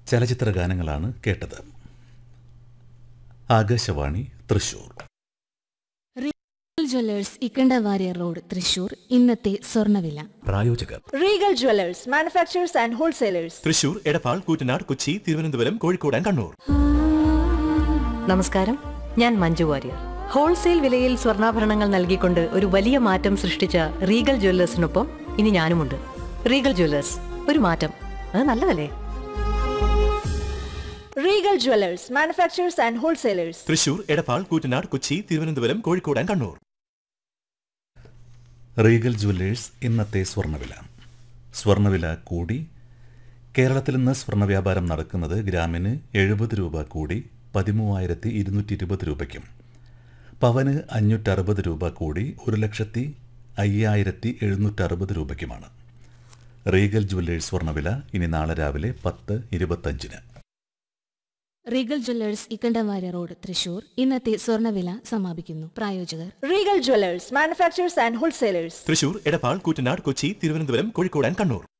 ചലച്ചിത്ര ഗാനങ്ങളാണ് കേട്ടത് ആകാശവാണി തൃശൂർ ജ്വല്ലേഴ്സ് ഇക്കണ്ടവാരിയർ റോഡ് തൃശൂർ ഇന്നത്തെ സ്വർണ്ണവില പ്രായോജകർ Regal Jewelers, manufacturers and wholesalers. Thrissur Edappal Koottanad Kochi Thiruvananthapuram Kozhikode and Kannur നമസ്കാരം ഞാൻ മഞ്ജു വാര്യർ ഹോൾസെയിൽ വിലയിൽ സ്വർണ്ണാഭരണങ്ങൾ നൽകിക്കൊണ്ട് ഒരു വലിയ മാറ്റം സൃഷ്ടിച്ച റീഗൽ ജ്വല്ലേഴ്സിനൊപ്പം ഇനി ഞാനുമുണ്ട് റീഗൽ ജ്വല്ലേഴ്സ് ഒരു മാറ്റം അത് നല്ലതല്ലേ Regal Jewelers, manufacturers and wholesalers. Thrissur Edappal Koottanad Kochi Thiruvananthapuram Kozhikode and Kannur Regal jewellers ഇന്നത്തെ സ്വർണ്ണവില സ്വർണ്ണവില കൂടി കേരളത്തിൽ ഇന്ന് സ്വർണ്ണ വ്യാപാരം നടക്കുന്നത് ഗ്രാമിന് എഴുപത് രൂപ കൂടി പതിമൂവായിരത്തി ഇരുന്നൂറ്റി ഇരുപത് രൂപയ്ക്കും പവന് അഞ്ഞൂറ്ററുപത് രൂപ കൂടി ഒരു ലക്ഷത്തി അയ്യായിരത്തി എഴുന്നൂറ്ററുപത് രൂപയ്ക്കുമാണ് റീഗൽ ജുവല്ലേഴ്സ് സ്വർണ്ണവില ഇനി നാളെ രാവിലെ പത്ത് ഇരുപത്തഞ്ചിന് Regal jewellers Ikkandavariyar road Thrissur ഇന്നത്തെ സ്വർണ്ണവില സമാപിക്കുന്നു പ്രായോജകർ Regal Jewelers, manufacturers and wholesalers. Thrissur Edappal Koottanad Kochi Thiruvananthapuram Kozhikode and Kannur